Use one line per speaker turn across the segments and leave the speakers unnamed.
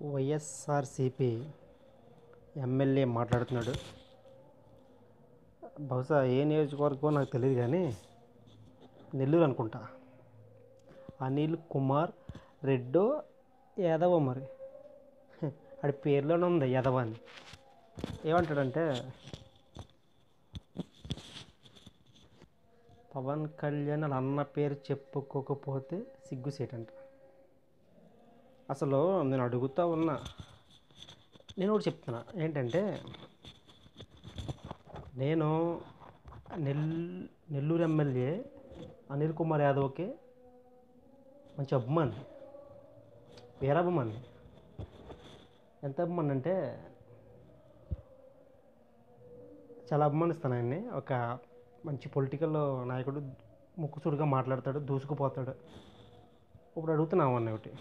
YSRCP MLA మాట్లాడుతున్నాడు బహుశా ఏ నియోజకవర్గం నాకు తెలియదు కానీ నెల్లూరు అనుకుంటా అనిల్ కుమార్ రెడ్డో యాదవ మరి ఆడి పేరులోనే ఉంది యాదవ అని ఏమంటాడంటే పవన్ కళ్యాణ్ వాళ్ళ అన్న పేరు చెప్పుకోకపోతే సిగ్గుసేటంట అసలు నేను అడుగుతా ఉన్నా నేను ఒకటి చెప్తున్నా ఏంటంటే నేను నెల్ నెల్లూరు ఎమ్మెల్యే అనిల్ కుమార్ యాదవ్కి మంచి అభిమాని వీరాభిమాని ఎంత అభిమాని అంటే చాలా అభిమానిస్తాను ఆయన్ని ఒక మంచి పొలిటికల్ నాయకుడు ముక్కుసూడిగా మాట్లాడతాడు దూసుకుపోతాడు ఇప్పుడు అడుగుతున్నావు అన్న ఒకటి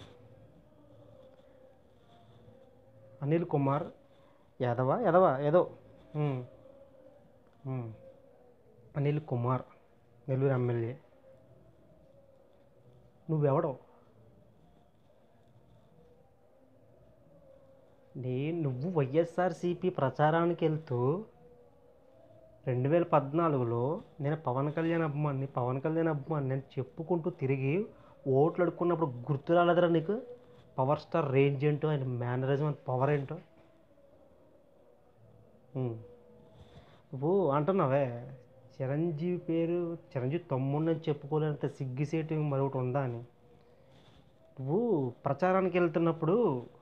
అనిల్ కుమార్ యాదవ యాదవ ఏదో ఉమ్. ఉమ్. అనిల్ కుమార్ నెల్లూరు ఎమ్మెల్యే నువ్వెవడో నేను నువ్వు వైఎస్ఆర్సీపీ ప్రచారానికి వెళ్తూ రెండు వేల పద్నాలుగులో నేను పవన్ కళ్యాణ్ అభిమాని పవన్ కళ్యాణ్ అభిమాని నేను చెప్పుకుంటూ తిరిగి ఓట్లు అడుక్కున్నప్పుడు గుర్తు రాలేదురా నీకు పవర్ స్టార్ రేంజ్ ఏంటో ఆయన మేనరిజం అండ్ పవర్ ఏంటో ఉమ్. నువ్వు అంటున్నావే చిరంజీవి పేరు చిరంజీవి తమ్ముడిని చెప్పుకోలేనంత సిగ్గిసేటు మరొకటి ఉందా అని నువ్వు ప్రచారానికి వెళ్తున్నప్పుడు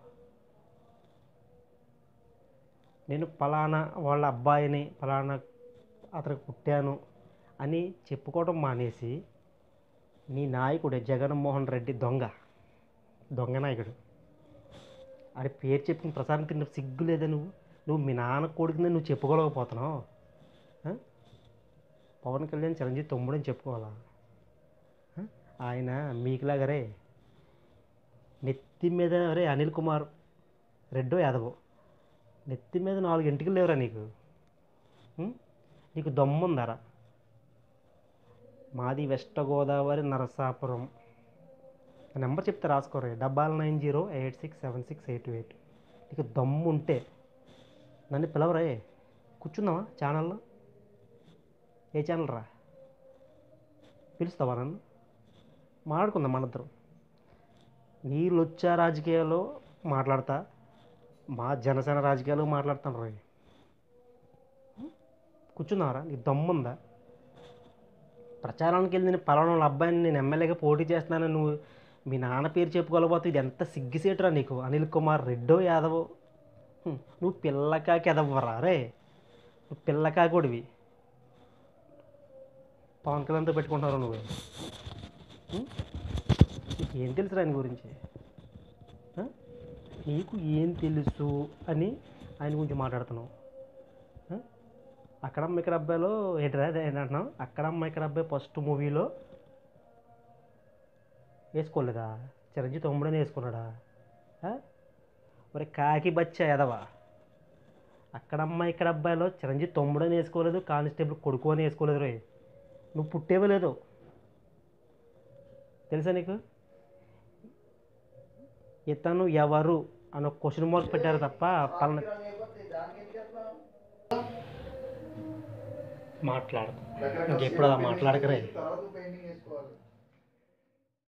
నేను పలానా వాళ్ళ అబ్బాయిని పలానా అతనికి పుట్టాను అని చెప్పుకోవడం మానేసి నీ నాయకుడే జగన్మోహన్ రెడ్డి దొంగ దొంగ నాయకుడు ఆడి పేరు చెప్పిన ప్రసారం తిన్న సిగ్గు లేదా నువ్వు నువ్వు మీ నాన్న కొడుకుని నువ్వు చెప్పుకోలేకపోతున్నావు ఆ? పవన్ కళ్యాణ్ చిరంజీవి తమ్ముడని చెప్పుకోవాలా ఆ? ఆయన మీకులాగరే నెత్తి మీద రే అనిల్ కుమార్ రెడ్డో యాదవో నెత్తి మీద నాలుగు ఇంటికి లేవురా నీకు ఉం? నీకు దమ్ముందరా మాది వెస్ట్ గోదావరి నరసాపురం ఆ నెంబర్ చెప్తే రాసుకోరే double nine zero eight six seven six eight eight నీకు దమ్ము ఉంటే నన్ను పిలవరే కూర్చుందామా ఛానల్లో ఏ ఛానల్ రా పిలుస్తావా నన్ను మాట్లాడుకుందాం మనిద్దరం నీళ్ళు వచ్చా రాజకీయాల్లో మాట్లాడతా మా జనసేన రాజకీయాలు మాట్లాడతాను రోయ్ కూర్చున్నారా నీకు దమ్ముందా ప్రచారానికి వెళ్ళి నేను పలానా వాళ్ళ అబ్బాయిని నేను ఎమ్మెల్యేగా పోటీ చేస్తున్నాను నువ్వు మీ నాన్న పేరు చెప్పుకోలేకపోతే ఇది ఎంత సిగ్గిసేటురా నీకు అనిల్ కుమార్ రెడ్డో యాదవో హ్మ్, నువ్వు పిల్లకాకి ఎదవ్వరా రే నువ్వు పిల్లకాకుడివి పవన్ కళ్యాణ్తో పెట్టుకుంటున్నారు నువ్వు హ్మ్? నీకు ఏం తెలుసు ఆయన గురించి ఆ? నీకు ఏం తెలుసు అని ఆయన గురించి మాట్లాడుతున్నావు ఆ? అక్కడమ్మ ఇక్కడ అబ్బాయిలో ఏంటరా ఏంటంటున్నావు అక్కడమ్మ ఇక్కడ అబ్బాయి ఫస్ట్ మూవీలో వేసుకోలేదా చిరంజీవి తమ్ముడని వేసుకున్నాడా ఆ? మరి కాకి బచ్చ ఎదవా అక్కడమ్మ ఇక్కడ అబ్బాయిలో చిరంజీవి తమ్ముడని వేసుకోలేదు కానిస్టేబుల్ కొడుకు అని వేసుకోలేదు రే నువ్వు పుట్టేవే లేదు తెలుసా నీకు ఇతను ఎవరు అని ఒక క్వశ్చన్ మార్క్ పెట్టారు తప్ప పలానా మాట్లాడకు ఇంకెప్పుడు అలా మాట్లాడకరే
తర్వాత పెయింటింగ్ వేసుకోవాలి